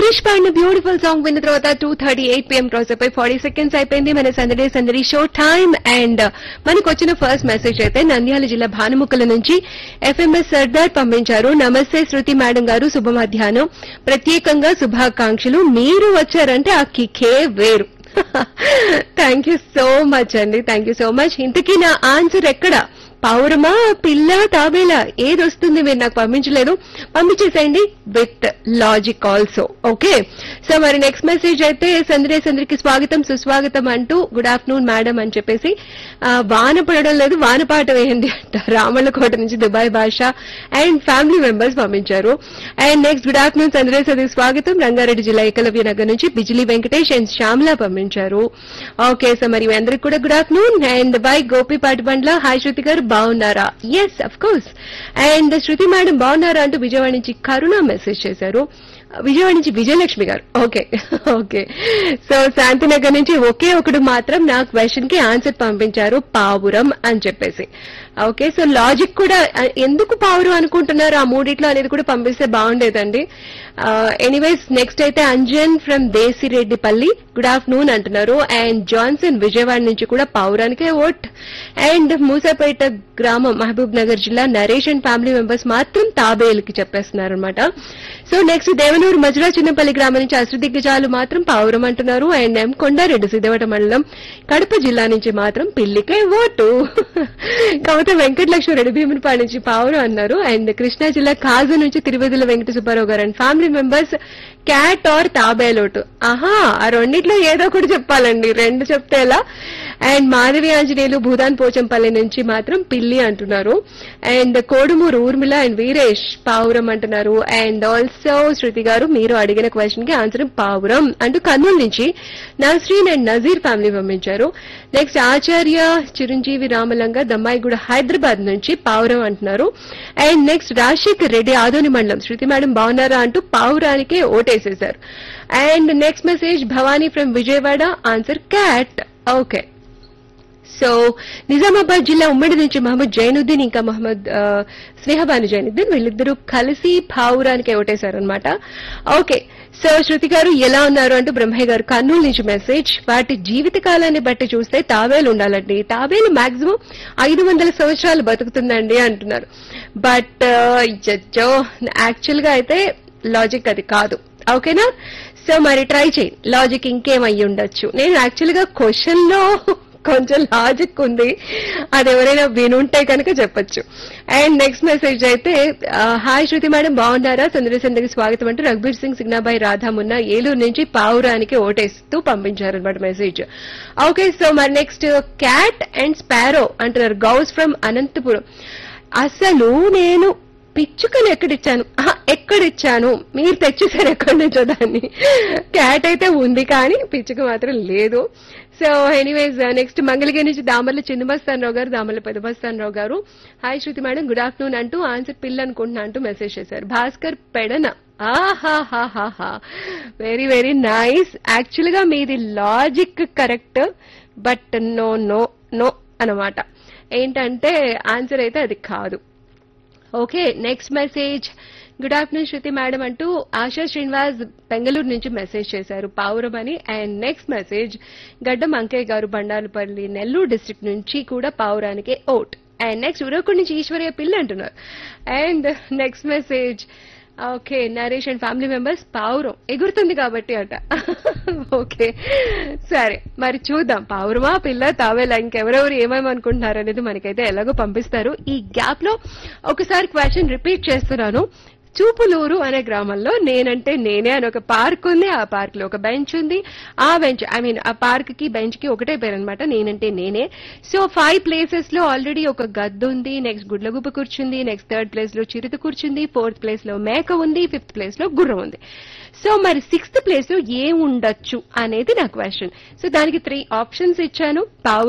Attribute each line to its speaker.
Speaker 1: మనీష్ పాడిన beautiful song విన్న తర్వాత two thirty eight PM cross అయిపోయి ఫార్టీ సెకండ్స్ అయిపోయింది మన సందడే సందడి షో టైమ్ అండ్ మనకు వచ్చిన ఫస్ట్ మెసేజ్ అయితే నంద్యాల జిల్లా భానుముక్కల నుంచి ఎఫ్ఎంఎస్ సర్దార్ పంపించారు నమస్తే శృతి మేడం గారు శుభ మధ్యాహ్నం ప్రత్యేకంగా శుభాకాంక్షలు మీరు వచ్చారంటే ఆ కికే వేరు థ్యాంక్ యూ సో మచ్ అండి థ్యాంక్ యూ సో మచ్ ఇంతకీ నా ఆన్సర్ ఎక్కడ పౌరమా పిల్ల తాబేలా ఏది వస్తుంది మీరు నాకు పంపించలేదు పంపించేసేయండి with logic also okay so మరి నెక్స్ట్ మెసేజ్ అయితే సందరే సందరికి స్వాగతం సుస్వాగతం అంటూ గుడ్ ఆఫ్టర్నూన్ మేడం అని చెప్పేసి ఆ, వాన పడడం లేదు వాన పాట వేయండి అంట రామళ్ళకోట నుంచి Dubai Basha and family members పంపించారు అండ్ నెక్స్ట్ గుడ్ ఆఫ్టర్నూన్ సందరే సందరికి స్వాగతం రంగారెడ్డి జిల్లా ఏకలవ్య నగర్ నుంచి బిజిలీ వెంకటేష్ అండ్ శ్యామల పంపించారు ఓకే సో మరి మీ అందరికి కూడా good afternoon and bye Gopi Patibandla hi Shruti garu బాగున్నారా yes of course and Shruti madam బాగున్నారా అంటూ విజయవాడ నుంచి కరుణ మెసేజ్ చేశారు విజయవాడ నుంచి విజయలక్ష్మి గారు ఓకే ఓకే సో శాంతినగర్ నుంచి ఒకే ఒకడు మాత్రం నా క్వశ్చన్ కి ఆన్సర్ పంపించారు పావురం అని చెప్పేసి ఓకే సో లాజిక్ కూడా ఆ, ఎందుకు పావురం అనుకుంటున్నారు ఆ మూడిట్లో అనేది కూడా పంపిస్తే బాగుండేదండి ఎనీవేస్ నెక్స్ట్ అయితే Anjan from Desireddipalli good afternoon అంటున్నారు అండ్ జాన్సన్ విజయవాడ నుంచి కూడా పావురానికే ఓట్ అండ్ మూసాపేట గ్రామం మహబూబ్ నగర్ జిల్లా నరేష్ అండ్ ఫ్యామిలీ మెంబర్స్ మాత్రం తాబేలుకి చెప్పేస్తున్నారు అనమాట సో నెక్స్ట్ దేవనూరు మజురా చిన్నపల్లి గ్రామం నుంచి అశ్రుదిగ్గజాలు మాత్రం పావురం అంటున్నారు అండ్ ఎం కొండారెడ్డి సిద్ధవట మండలం కడప జిల్లా నుంచి మాత్రం పిల్లికే ఓటు కాకపోతే వెంకటలక్ష్మి భీమునిపాడు నుంచి పావురం అన్నారు అండ్ కృష్ణా జిల్లా కాజు నుంచి తిరుపతిలో Venkata Subbarao garu and family members cat or తాబేలోటు ఆహా ఆ రెండిట్లో ఏదో ఒకటి చెప్పాలండి రెండు చెప్తే ఎలా అండ్ మాధవి ఆంజనేయులు భూదాన్ పోచంపల్లి నుంచి మాత్రం పిల్లి అంటున్నారు అండ్ కోడుమూరు ఊర్మిళ అండ్ వీరేష్ పావురం అంటున్నారు అండ్ ఆల్సో శృతి గారు మీరు అడిగిన క్వశ్చన్ కి ఆన్సర్ పావురం అంటూ కర్నూలు నుంచి నస్రీన్ అండ్ నజీర్ ఫ్యామిలీ పంపించారు నెక్స్ట్ ఆచార్య చిరంజీవి రామలంగా దమ్మాయిగూడ హైదరాబాద్ నుంచి పావురం అంటున్నారు అండ్ నెక్స్ట్ రాజశేఖర్ రెడ్డి ఆదోని మండలం శృతి మేడం బాగున్నారా అంటూ పావురానికే ఓటేసేశారు and next message Bhavani from Vijayawada answer cat okay so Nizamabad జిల్లా ఉమ్మడి నుంచి మహమ్మద్ జైనుద్దీన్ ఇంకా మహమ్మద్ ఆ, స్నేహబాను జైనుద్దీన్ వీళ్ళిద్దరూ కలిసి పావురానికి ఓటేశారనమాట ఓకే సో శృతి గారు ఎలా ఉన్నారు అంటూ బ్రహ్మయ్య గారు కర్నూలు నుంచి మెసేజ్ వాటి జీవిత కాలాన్ని బట్టి చూస్తే తాబేలు ఉండాలండి తాబేలు మాక్సిమం ఐదు వందల సంవత్సరాలు బతుకుతుందండి అంటున్నారు బట్ జో యాక్చువల్ గా అయితే లాజిక్ అది కాదు ఓకేనా సో మరి ట్రై చేయి లాజిక్ ఇంకేమై ఉండొచ్చు నేను యాక్చువల్ గా క్వశ్చన్ లో కొంచెం లాజిక్ ఉంది అది ఎవరైనా వినుంటే కనుక చెప్పొచ్చు అండ్ నెక్స్ట్ మెసేజ్ అయితే ఆ, హాయ్ శృతి మేడం బాగున్నారా సందడి సందడికి స్వాగతం అంటూ రఘుబీర్ సింగ్ సిగ్నాబాయి రాధామున్న ఏలూరు నుంచి పావురానికి ఓటేస్తూ పంపించారనమాట మెసేజ్ ఓకే సో మరి నెక్స్ట్ క్యాట్ అండ్ స్పారో అంటున్నారు గౌస్ ఫ్రమ్ అనంతపురం అసలు నేను పిచ్చుకను ఎక్కడిచ్చాను ఆహా, ఎక్కడిచ్చాను మీరు తెచ్చేసారు ఎక్కడి నుంచో దాన్ని క్యాట్ అయితే ఉంది కానీ పిచ్చుక మాత్రం లేదు సో ఎనీవేస్ నెక్స్ట్ మంగళగిరి నుంచి దామర్ల చిన్నమస్తాన్ రావు గారు దామర్ల పెదమస్తాన్ రావు గారు hi Shruti madam good afternoon అంటూ ఆన్సర్ పిల్ల అనుకుంటున్నా అంటూ మెసేజ్ చేశారు భాస్కర్ పెడన ఆహాహాహాహా వెరీ వెరీ నైస్ యాక్చువల్ గా మీది logic correct but no no no అన్నమాట ఏంటంటే ఆన్సర్ అయితే అది కాదు okay next message good afternoon Shruti madam అంటూ ఆశా శ్రీనివాస్ బెంగళూరు నుంచి మెసేజ్ చేశారు పావురం అని అండ్ నెక్స్ట్ మెసేజ్ గడ్డం అంకయ్య గారు బండాలపల్లి నెల్లూరు డిస్ట్రిక్ట్ నుంచి కూడా పావురానికి ఓట్ అండ్ నెక్స్ట్ ఉరవకొండ నుంచి ఈశ్వర్య పిల్ల అంటున్నారు and next message okay Naresh and family members పావురం ఎగురుతుంది కాబట్టి అట ఓకే సరే మరి చూద్దాం పావురమా పిల్ల తావేలా ఇంకెవరెవరు ఏమేమి అనుకుంటున్నారు అనేది మనకైతే ఎలాగో పంపిస్తారు ఈ గ్యాప్ లో ఒకసారి క్వశ్చన్ రిపీట్ చేస్తున్నాను చూపులూరు అనే గ్రామంలో నేనంటే నేనే అని ఒక పార్క్ ఉంది ఆ పార్క్ లో ఒక బెంచ్ ఉంది ఆ బెంచ్ ఐ మీన్ ఆ పార్క్ కి బెంచ్ కి ఒకటే పేరు అనమాట నేనంటే నేనే సో ఫైవ్ ప్లేసెస్ లో ఆల్రెడీ ఒక గద్దు ఉంది నెక్స్ట్ గుడ్లగుప్ప కూర్చుంది నెక్స్ట్ థర్డ్ ప్లేస్ లో చిరుత కూర్చుంది ఫోర్త్ ప్లేస్ లో మేక ఉంది ఫిఫ్త్ ప్లేస్ లో గుర్రం ఉంది సో మరి సిక్స్త్ ప్లేస్ లో ఏ ఉండొచ్చు అనేది నా క్వశ్చన్ సో దానికి త్రీ ఆప్షన్స్ ఇచ్చాను పావు